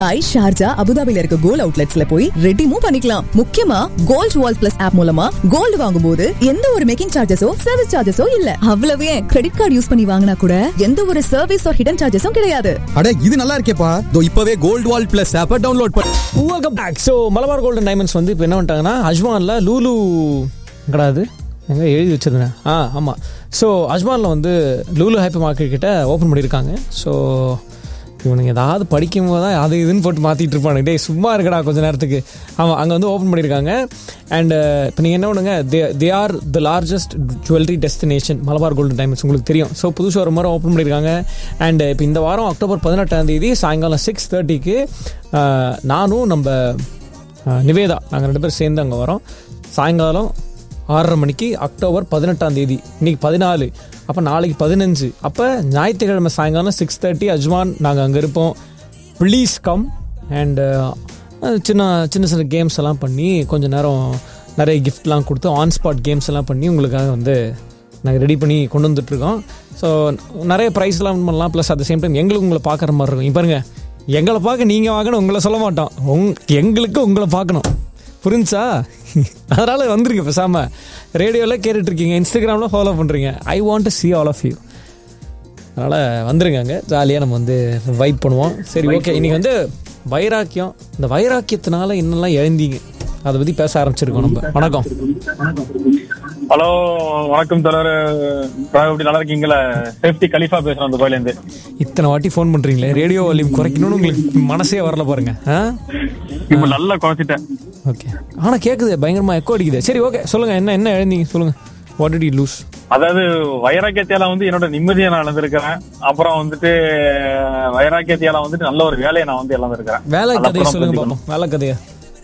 ஐ Sharjah அபுதாபில இருக்க gold அவுட்லெட்ஸ்ல போய் ரெடிமும் பண்ணிக்கலாம் முக்கியமா கோல்ட் வால் பிளஸ் ஆப் மூலமா கோல்டு வாங்கும்போது எந்த ஒரு மேக்கிங் சார்ஜஸோ சர்வீஸ் சார்ஜஸோ இல்ல அவ்வளவு ஏன் கிரெடிட் கார்டு யூஸ் பண்ணி வாங்கினா கூட எந்த ஒரு சர்வீஸ் ஆர் ஹிடன் சார்ஜஸும் கிடையாது அட இது நல்லா இருக்கேப்பா இதோ இப்பவே கோல்ட் வால் பிளஸ் ஆப்பை டவுன்லோட் பண்ணு welcome back so Malabar golden diamonds வந்து இப்போ என்ன பண்ணிட்டாங்கன்னா அஜ்மானில் லூலு கிடையாது எங்கே எழுதி வச்சிருந்தேன் ஆ ஆமாம் ஸோ அஜ்மானில் வந்து லூலு ஹைப்பர் மார்க்கெட் கிட்ட ஓப்பன் பண்ணியிருக்காங்க ஸோ இவனுங்க ஏதாவது படிக்கும் போது தான் அது இதுன்னு போட்டு மாற்றிட்டு இருப்பானுங்க டேய் சும்மா இருக்கடா கொஞ்ச நேரத்துக்கு ஆமாம் அங்கே வந்து ஓப்பன் பண்ணியிருக்காங்க அண்ட் இப்போ நீங்கள் என்ன பண்ணுங்க they they are the largest jewellery destination Malabar golden diamonds உங்களுக்கு தெரியும் ஸோ புதுசாக ஒரு முறை ஓப்பன் பண்ணியிருக்காங்க அண்ட் இப்போ இந்த வாரம் அக்டோபர் பதினெட்டாம் தேதி சாயங்காலம் சிக்ஸ் தேர்ட்டிக்கு நானும் நம்ம அஹ், நிவேதா நாங்கள் ரெண்டு பேரும் சேர்ந்து அங்கே வரோம் சாயங்காலம் ஆறரை மணிக்கு அக்டோபர் பதினெட்டாம் தேதி இன்னைக்கு பதினாலு அப்போ நாளைக்கு பதினஞ்சு அப்போ ஞாயிற்றுக்கிழமை சாயங்காலம் சிக்ஸ் தேர்ட்டி அஜ்மான் நாங்கள் அங்கே இருப்போம் ப்ளீஸ் கம் அண்டு சின்ன சின்ன சின்ன கேம்ஸ் எல்லாம் பண்ணி கொஞ்ச நேரம் நிறைய கிஃப்ட்லாம் கொடுத்து ஆன் ஸ்பாட் கேம்ஸ் எல்லாம் பண்ணி உங்களுக்காக வந்து நாங்கள் ரெடி பண்ணி கொண்டு வந்துட்டுருக்கோம் ஸோ நிறைய ப்ரைஸ்லாம் பண்ணலாம் ப்ளஸ் அட் சேம் டைம் எங்களுக்கு உங்களை பார்க்குற மாதிரி இருக்கும் இப்போ பாருங்க எங்களை பார்க்க நீங்கள் வாங்கணும் உங்களை சொல்ல மாட்டோம் உங் எங்களுக்கு உங்களை பார்க்கணும் புரிஞ்சா அதனால் வந்துருங்க பேசாமல் ரேடியோவில் கேட்டுட்ருக்கீங்க இன்ஸ்டாகிராமில் ஃபாலோ பண்ணுறீங்க I want to see all of you அதனால் வந்துருங்க அங்கே ஜாலியாக நம்ம வந்து வைப் பண்ணுவோம் சரி ஓகே இன்னைக்கு வந்து வைராக்கியம் இந்த வைராக்கியத்தினால என்னெல்லாம் எழுந்தீங்க அதை பற்றி பேச ஆரம்பிச்சிருக்கோம் நம்ம வணக்கம் ஹலோ வணக்கம் தொடர் எப்படி நல்லா இருக்கீங்களா சேஃப்டி கலிஃபா பேசுறேன் துபாயில இருந்து இத்தனை வாட்டி ஃபோன் பண்ணுறீங்களே ரேடியோ வால்யூம் குறைக்கணும்னு உங்களுக்கு மனசே வரல பாருங்க ஆ இப்ப நல்லா குறைச்சிட்டேன் ஓகே ஆனால் கேட்குது பயங்கரமாக எக்கோ அடிக்குது சரி ஓகே சொல்லுங்கள் என்ன என்ன எழுந்தீங்க சொல்லுங்கள் வாட் did you லூஸ் அதாவது வைராக்கியத்தியால வந்து என்னோட நிம்மதியை நான் இழந்திருக்கிறேன் அப்புறம் வந்துட்டு வைராக்கியத்தியால வந்துட்டு நல்ல ஒரு வேலையை நான் வந்து இழந்திருக்கிறேன் வேலை அது கதையை அப்புறம் சொல்லுங்க புரிஞ்சுக்கணும். பார்ப்போம் வேலை கதையை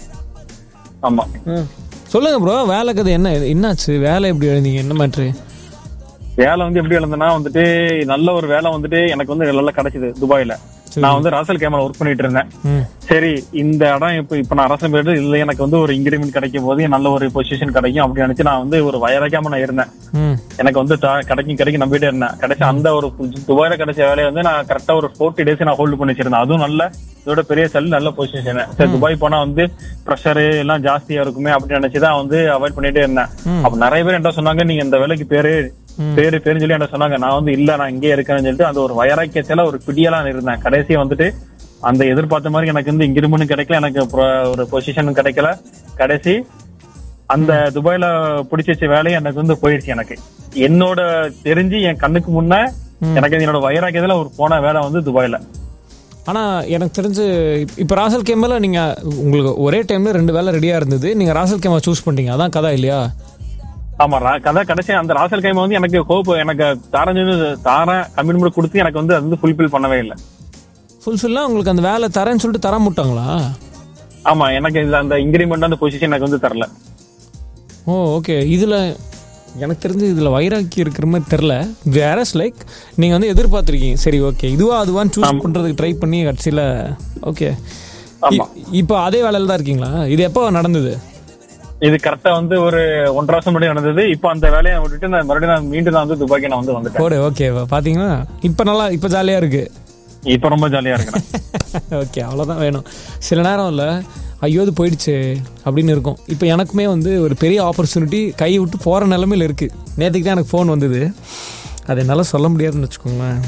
ஆமா சொல்லுங்க ப்ரோ வேலை கதை என்ன என்னாச்சு வேலை எப்படி எழுந்தீங்க என்ன மேட்ரு வேலை வந்து எப்படி இழந்தேன்னா வந்துட்டு நல்ல ஒரு வேலை வந்துட்டு எனக்கு வந்து நல்லா கிடைச்சது துபாயில நான் வந்து ராசல் கேமரா ஒர்க் பண்ணிட்டு இருந்தேன் ம் சரி இந்த இடம் இப்ப இப்ப நான் அரசு போயிட்டு இல்ல எனக்கு வந்து ஒரு இன்கிரிமெண்ட் கிடைக்கும் போது நல்ல ஒரு பொசிஷன் கிடைக்கும் அப்படின்னு நினைச்சு நான் வந்து ஒரு வயராக்காம நான் இருந்தேன் ம் எனக்கு வந்து த- கிடைக்கும் கிடைக்கும் நம்பிட்டே இருந்தேன் கிடைச்ச அந்த ஒரு துபாயில கிடைச்ச வேலையை வந்து நான் கரெக்டா ஒரு ஃபோர்ட்டி டேஸ் நான் ஹோல்டு பண்ணி வச்சிருந்தேன் அதுவும் நல்ல இதோட பெரிய செல் நல்ல பொசிஷன் சரி துபாய் போனா வந்து ப்ரெஷர் எல்லாம் ஜாஸ்தியா இருக்குமே அப்படின்னு நினைச்சுதான் வந்து அவாய்ட் பண்ணிட்டே இருந்தேன் அப்ப நிறைய பேர் என்ன சொன்னாங்க நீங்க இந்த வேலைக்கு பேரு பேரு பேருன்னு சொல்லி என்ன சொன்னாங்க நான் வந்து இல்ல நான் இங்கே இருக்கேன்னு சொல்லிட்டு அந்த ஒரு வயராக்கியத்துல ஒரு பிடியலா இருந்தேன் கடைசியா வந்துட்டு அந்த எதிர்பார்த்த மாதிரி எனக்கு வந்து இன்கிரிமெண்ட் கிடைக்கல எனக்கு pro- ஒரு பொசிஷனும் கிடைக்கல கடைசி அந்த துபாயில பிடிச்ச வச்ச வேலை எனக்கு வந்து போயிடுச்சு எனக்கு என்னோட தெரிஞ்சு என் கண்ணுக்கு முன்ன எனக்கு என்னோட வயிறாக்கியதுல ஒரு போன வேலை வந்து துபாயில ஆனா எனக்கு தெரிஞ்சு இப்ப- இப்ப ராசல் கேமில் நீங்க உங்களுக்கு ஒரே டைம்ல ரெண்டு வேலை ரெடியா இருந்தது நீங்க ராசல் கேமை சூஸ் பண்ணிட்டீங்க அதான் கதை இல்லையா ஆமா ரா- கதை கடைசி அந்த ராசல் கைமா வந்து எனக்கு ஹோப் எனக்கு தாரஞ்சு தாரேன் கம்மிட்மெண்ட் கொடுத்து எனக்கு வந்து அது வந்து ஃபுல்ஃபில் பண்ணவே இல்லை ஃபுல்ஃபில்லாம் உங்களுக்கு அந்த வேலை தரேன்னு சொல்லிட்டு தர மாட்டாங்களா ஆமா எனக்கு இதுல அந்த இன்கிரிமெண்ட் அந்த பொசிஷன் எனக்கு வந்து தரல ஓ ஓகே இதுல எனக்கு தெரிஞ்சு இதுல வைராக்கி இருக்கிற மாதிரி தெரில வேறஸ் லைக் நீங்க வந்து எதிர்பார்த்திருக்கீங்க சரி ஓகே இதுவா அதுவான்னு சூஸ் பண்றதுக்கு ட்ரை பண்ணி கடைசியில ஓகே ஆமா. இப்போ அதே வேலையில தான் இருக்கீங்களா இது எப்போ நடந்தது இது கரெக்டா வந்து ஒரு ஒன்றரை வருஷம் முன்னாடி நடந்தது இப்போ அந்த வேலையை விட்டுட்டு நான் மறுபடியும் நான் மீண்டும் நான் வந்து துபாய்க்கு நான் வந்து வந்துட்டேன் போடு ஓகே பாத்தீங்களா இப்போ நல்லா இப்போ ஜாலியா இருக்கு இப்போ ரொம்ப ஜாலியா இருக்கிறேன் ஓகே அவ்வளோதான் வேணும் சில நேரம் இல்லை ஐயோ இது போயிடுச்சு அப்படின்னு இருக்கும் இப்போ எனக்குமே வந்து ஒரு பெரிய ஆப்பர்ச்சுனிட்டி கை விட்டு போகிற நிலமையில இருக்குது நேற்றுக்கு தான் எனக்கு ஃபோன் வந்தது அது என்னால் சொல்ல முடியாதுன்னு வச்சுக்கோங்களேன்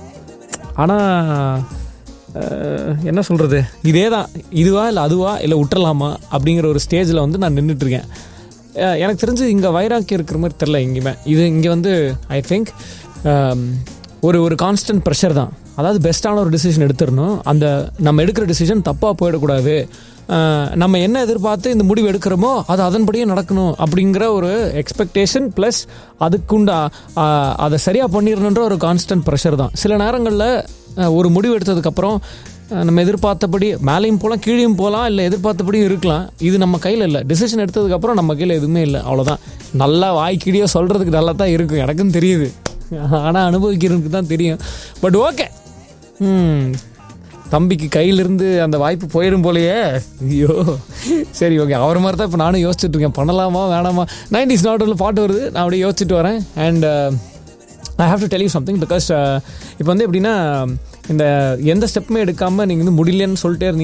ஆனால் என்ன சொல்கிறது இதே தான் இதுவா இல்லை அதுவா இல்லை விட்டுறலாமா அப்படிங்கிற ஒரு ஸ்டேஜில் வந்து நான் நின்றுட்டுருக்கேன் எனக்கு தெரிஞ்சு இங்கே வைராக்கி இருக்கிற மாதிரி தெரில எங்கேயுமே இது இங்கே வந்து ஐ திங்க் ஒரு ஒரு கான்ஸ்டன்ட் ப்ரெஷர் தான் அதாவது பெஸ்ட்டான ஒரு டிசிஷன் எடுத்துடணும் அந்த நம்ம எடுக்கிற டிசிஷன் தப்பாக போயிடக்கூடாது அஹ், நம்ம என்ன எதிர்பார்த்து இந்த முடிவு எடுக்கிறோமோ அது அதன்படியே நடக்கணும் அப்படிங்கிற ஒரு எக்ஸ்பெக்டேஷன் ப்ளஸ் அதுக்குண்டா அஹ், அதை சரியாக பண்ணிடணுன்ற ஒரு கான்ஸ்டன்ட் ப்ரெஷர் தான் சில நேரங்களில் ஒரு முடிவு எடுத்ததுக்கப்புறம் அஹ், நம்ம எதிர்பார்த்தபடி மேலேயும் போகலாம் கீழேயும் போகலாம் இல்லை எதிர்பார்த்தபடியும் இருக்கலாம் இது நம்ம கையில் இல்லை டிசிஷன் எடுத்ததுக்கப்புறம் நம்ம கையில் எதுவுமே இல்லை அவ்வளோதான் நல்லா வாய்க்கிடியோ சொல்கிறதுக்கு நல்லா தான் இருக்கும் எனக்கும் தெரியுது ஆனால் அனுபவிக்கிறதுக்கு தான் தெரியும் பட் ஓகே ம் தம்பிக்கு கையிலிருந்து அந்த வாய்ப்பு போயிடும் போலயே ஐயோ சரி ஓகே அவர் மாதிரி தான் இப்போ நானும் யோசிச்சுட்டு இருக்கேன் பண்ணலாமா வேணாமா நைன்டிஸ் நாட்டில் பாட்டு வருது நான் அப்படியே யோசிச்சுட்டு வரேன் and I have to tell you something because இப்போ வந்து எப்படின்னா இந்த எந்த ஸ்டெப்புமே எடுக்காமல் நீங்கள் வந்து முடியலன்னு சொல்லிட்டே இருந்தீங்க